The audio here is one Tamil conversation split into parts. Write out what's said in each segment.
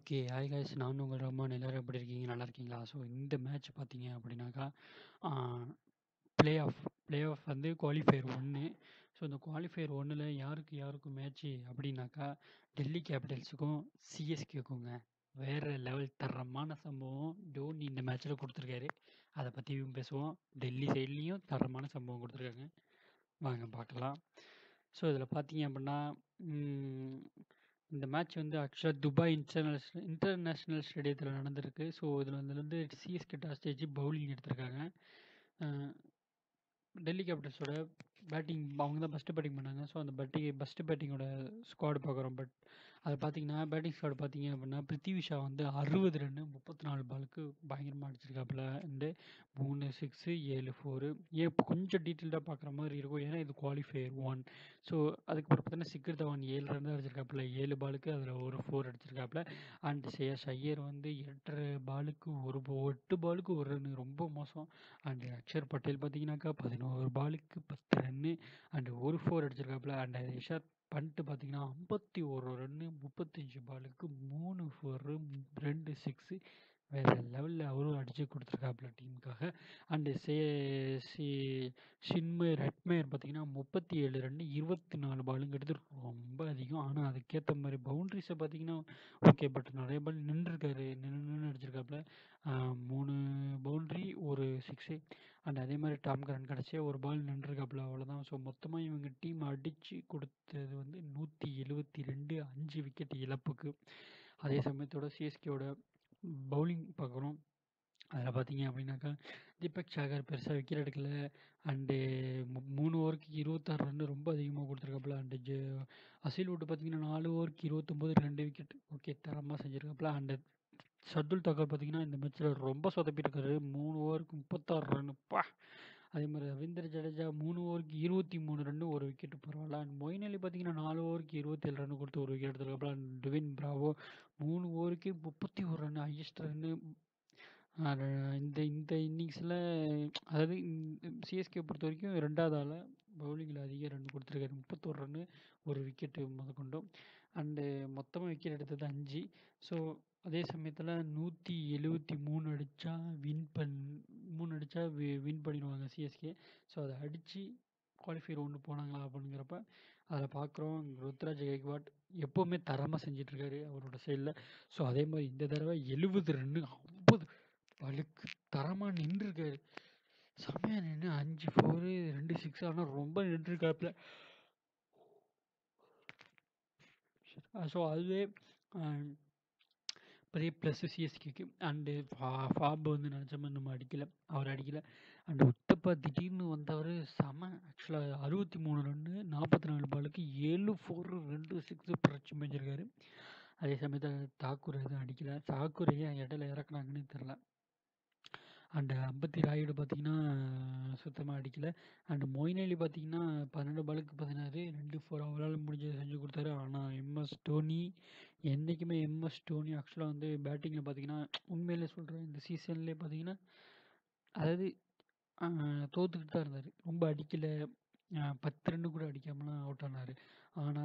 ஓகே. ஹாய் காய்ஸ் நான் உங்கள் ரஹ்மான். எல்லாரும் எப்படி இருக்கீங்க? நல்லா இருக்கீங்களா? ஸோ இந்த மேட்ச் பார்த்தீங்க அப்படின்னாக்கா, ஆ பிளே ஆஃப் பிளே ஆஃப் வந்து குவாலிஃபயர் 1 ஸோ இந்த குவாலிஃபயர் 1ல யாருக்கு யாருக்கும் மேட்ச்சு அப்படின்னாக்கா, டெல்லி கேபிட்டல்ஸுக்கும் சிஎஸ்கேக்குங்க. வேற லெவல் தரமான சம்பவம் டோனி இந்த மேட்ச்ல குடுத்துருக்காரு. அத பத்தியும் பேசுவோம். டெல்லி சைட்லயும் தரமான சம்பவம் குடுத்துருக்காங்க. வாங்க பார்க்கலாம். ஸோ இதில பார்த்தீங்க அப்படின்னா, ம் இந்த மேட்ச் வந்து ஆக்சுவலா துபாய் இன்டர்நேஷனல் இன்டர்நேஷனல் ஸ்டேடியத்தில நடந்திருக்கு. ஸோ இதில இதுல வந்து சிஎஸ்கே டாஸ் ஜெயிச்சு பவுலிங் எடுத்திருக்காங்க. அ டெல்லி கேபிட்டல்ஸோட பேட்டிங் அவங்க தான் ஃபர்ஸ்ட்டு பேட்டிங் பண்ணாங்க. ஸோ அந்த பேட்டிங் ஃபர்ஸ்ட்டு பேட்டிங்கோட ஸ்குவாட் பார்க்குறோம். பட் அது பார்த்தீங்கன்னா, பேட்டிங் ஸ்குவாட் பார்த்தீங்க அப்படின்னா, பிருத்திவி ஷா வந்து 60 ரன்னு 34 பாலுக்கு பயங்கரமா அடிச்சிருக்காப்புல. And 3 six 7 four. ஏன் இப்போ கொஞ்சம் டீட்டெயில்டா பார்க்குற மாரி இருக்கும். ஏன்னா இது குவாலிஃபயர் 1 ஸோ அதுக்கப்புறம் பார்த்தீங்கன்னா, சிக்கர் தவான் 7 ரன் தான் அடிச்சிருக்காப்புல. 7 பாலுக்கு அதில ஒரு ஃபோர் அடிச்சிருக்காப்புல. அண்ட் ஸ்ரேயாஸ் ஐயர் வந்து 8 1/2 பாலுக்கு ஒரு 8 பாலுக்கு 1 ரன்னு ரொம்ப மோசம். அண்ட் அக்ஷர் பட்டேல் பார்த்தீங்கன்னாக்கா, 11 பாலுக்கு 10 ரன்னு அண்ட் ஒரு ஃபோர் அடிச்சிருக்காப்புல. அண்ட் ரிஷாத் பண்ட் பார்த்தீங்கன்னா, 51 ரன்னு 35 பாலுக்கு 3 ஃபோரு 2 சிக்ஸு வேற லெவல்ல அவரும் அடிச்சு குடுத்துருக்காப்புல டீமுக்காக. அண்ட் சே சி ஷின்மயர் ஹெட்மயர் பார்த்தீங்கன்னா, 37 ரன்னு 24 பாலுங்கிறது ரொம்ப அதிகம். ஆனா அதுக்கேத்த மாரி பவுண்டரீஸ பார்த்தீங்கன்னா, ஓகே. பட் நெறைய பால் நின்றுருக்காரு. நின்னு நின்னு அடிச்சிருக்காப்புல. அ 3 பவுண்டரி, 1 சிக்ஸு அண்ட் அதே மாரி டாம் கரன் கடைசியா ஒரு பால் நின்றுருக்காப்புல. அவ்வளோதான். ஸோ மொத்தமா இவங்க டீம் அடிச்சு குடுத்தது வந்து 172 5 விக்கெட் இழப்புக்கு. அதே சமயத்தோட சிஎஸ்கேவோட பவுலிங் பார்க்குறோம். அதில பார்த்தீங்க அப்படின்னாக்கா, தீபக் சாகர் பெருசா விக்கெட் எடுக்கல. அண்டு மு 3 ஓவருக்கு 26 ரன்னு ரொம்ப அதிகமா குடுத்துருக்காப்புல. அண்டு ஜெ அசில் வுட் பார்த்தீங்கன்னா, 4 ஓவருக்கு 29 2 விக்கெட் ஓகே தரமா செஞ்சிருக்காப்புல. அண்டு ஷர்துல் தாக்கர் பார்த்தீங்கன்னா, இந்த மேட்ச்ல ரொம்ப சொதப்பியிருக்காரு. 3 ஓவருக்கு 36 ரன்னு அப்பா! அதே மாரி ரவீந்திர ஜடேஜா 3 ஓவருக்கு 23 ரன்னு 1 விக்கெட் பரவால்ல. அண்ட் மொயின் அலி பார்த்தீங்கன்னா, 4 ஓவருக்கு 27 ரன்னு குடுத்து 1 விக்கெட் எடுத்திருக்காப்புல. அண்ட் டுவின் பிராவோ 3 ஓவருக்கே 31 ரன்னு ஹையஸ்ட் ரன்னு அ இந்த இந்த இன்னிங்ஸ்ல அதாவது சிஎஸ்கே பொறுத்தவரைக்கும் 2வது ஆளா பவுலிங்ல அதிக ரன் குடுத்துருக்காரு. 31 ரன்னு 1 விக்கெட் மொதற்கொண்டும். அண்டு மொத்தமா விக்கெட் எடுத்தது 5 ஸோ அதே சமயத்தில 173 அடிச்சா வின் பண் 3 அடிச்சா வி வின் பண்ணிடுவாங்க சிஎஸ்கே. ஸோ அத அடிச்சு குவாலிஃபயர் 1 போனாங்களா அப்படிங்கிறப்ப, அதில பார்க்குறோம் ருத்ராஜ் கெய்க்வாட் எப்பவுமே தரமா செஞ்சுட்டுருக்காரு அவரோட சைட்ல. ஸோ அதே மாரி இந்த தடவ 70 ரன்னு 50 பாலுக்கு தரமா நின்றுருக்காரு. செம்மையா நின்னு 5 ஃபோரு 2 சிக்ஸ் ஆனா ரொம்ப நின்றுருக்காப்புல. ஸோ அதுவே அ பெரிய ப்ளஸ் சிஎஸ்கேக்கு. அண்டு ஃபா ஃபாப் வந்து நெனச்ச மாரி நம்ம அடிக்கல. அவர் அடிக்கல. அண்ட் உத்தப்பா திடீர்னு வந்தவரு செம ஆக்சுவலா 63 ரன்னு 44 பாலுக்கு 7 ஃபோரு 2 சிக்ஸு புரட்சி மேஞ்சிருக்காரு. அதே சமயத்தில தாக்கூர் எதுவும் அடிக்கல. தாக்கூர ஏன் இடையில இறக்குனாங்கன்னே தெர்ல. அண்ட் அம்பத்தி ராயுடு பார்த்தீங்கன்னா, சுத்தமா அடிக்கல. அண்ட் மொயின் அலி பார்த்தீங்கன்னா, 12 பாலுக்கு 16 2 ஃபோர் அவரால முடிஞ்சத செஞ்சு குடுத்தாரு. ஆனா எம்.எஸ். தோனி என்னைக்குமே எம்.எஸ். தோனி ஆக்சுவலா வந்து பேட்டிங்ல பார்த்தீங்கன்னா, உண்மையிலே சொல்றேன் இந்த சீசன்லயே பார்த்தீங்கன்னா, அதாவது அ தோத்துக்கிட்டு தான் இருந்தாரு. ரொம்ப அடிக்கல. அ 10 ரன்னு கூட அடிக்காமலாம் அவுட் ஆனாரு. ஆனா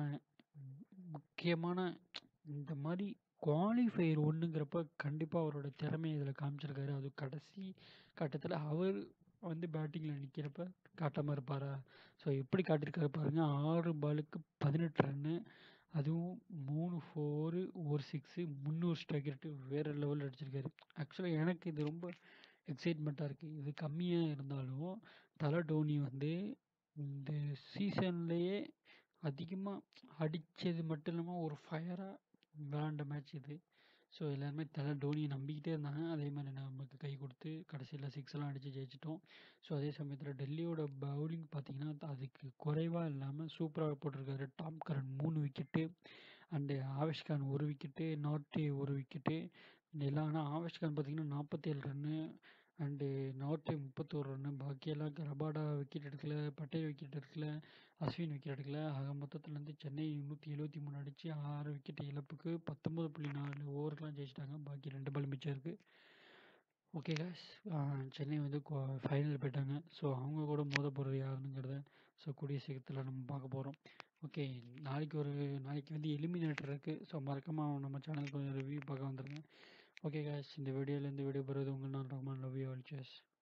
முக்கியமான இந்த மாரி குவாலிஃபயர் 1ங்கிறப்ப கண்டிப்பா அவரோட திறமைய இதில காமிச்சிருக்காரு. அதுவும் கடைசி கட்டத்தில அவர் வந்து பேட்டிங்ல நிக்கிறப்ப காட்டாம இருப்பாரா? ஸோ எப்படி காட்டியிருக்காரு பாருங்க. 6 பாலுக்கு 18 ரன்னு அதுவும் 3 ஃபோரு 1 சிக்ஸு 300 ஸ்ட்ரைக் ரேட்டு வேற லெவல்ல அடிச்சிருக்காரு. ஆக்சுவலா எனக்கு இது ரொம்ப எக்ஸைட்மெண்ட்டா இருக்கு. இது கம்மியா இருந்தாலும், தல டோனி வந்து இந்த சீசன்லயே அதிகமா அடிச்சது மட்டும் இல்லாம ஒரு ஃபயரா விளையாண்ட மேட்ச் இது. ஸோ எல்லாருமே தல டோனிய நம்பிக்கிட்டே இருந்தாங்க. அதே மாரி நமக்கு கை குடுத்து கடைசியில சிக்ஸ்லாம் அடிச்சு ஜெயிச்சுட்டோம். ஸோ அதே சமயத்தில டெல்லியோட பவுலிங் பார்த்தீங்கன்னா, அதுக்கு குறைவா இல்லாம சூப்பரா போட்டிருக்காரு. Tom Curran 3 wicket and Avesh Khan 1 wicket, Nortje 1 wicket எல்லாம் ஆனா ஆவேஷ் கான் பார்த்தீங்கன்னா, 47 ரன்னு அண்டு நார்டே 31 ரன்னு பாக்கியெல்லாம் ரபாடா விக்கெட் எடுக்கல. பட்டேல் விக்கெட் எடுக்கல. அஸ்வின் விக்கெட் எடுக்கல. ஆக மொத்தத்தில வந்து சென்னை 173 அடிச்சு 6 விக்கெட் இழப்புக்கு 19.4 ஓவருக்குலாம் ஜெயிச்சுட்டாங்க. பாக்கி 2 பால் மிச்சம் இருக்கு. ஓகே காய்ஸ் அ சென்னை வந்து குவா ஃபைனல் போய்ட்டாங்க. ஸோ அவங்க கூட மோத போறது யாருங்கிறத ஸோ கூடிய சீக்கிரத்தில நம்ம பார்க்க போறோம். ஓகே நாளைக்கு ஒரு நாளைக்கு வந்து எலிமினேட்டர் இருக்குது ஸோ மறக்காமல் நம்ம சேனலுக்கு கொஞ்சம் ரிவ்யூ பார்க்க வந்துடுங்க ஓகே காய்ஸ் இந்த வீடியோலேருந்து விடைபெறுவது உங்கள் நான் Rahman love you all chase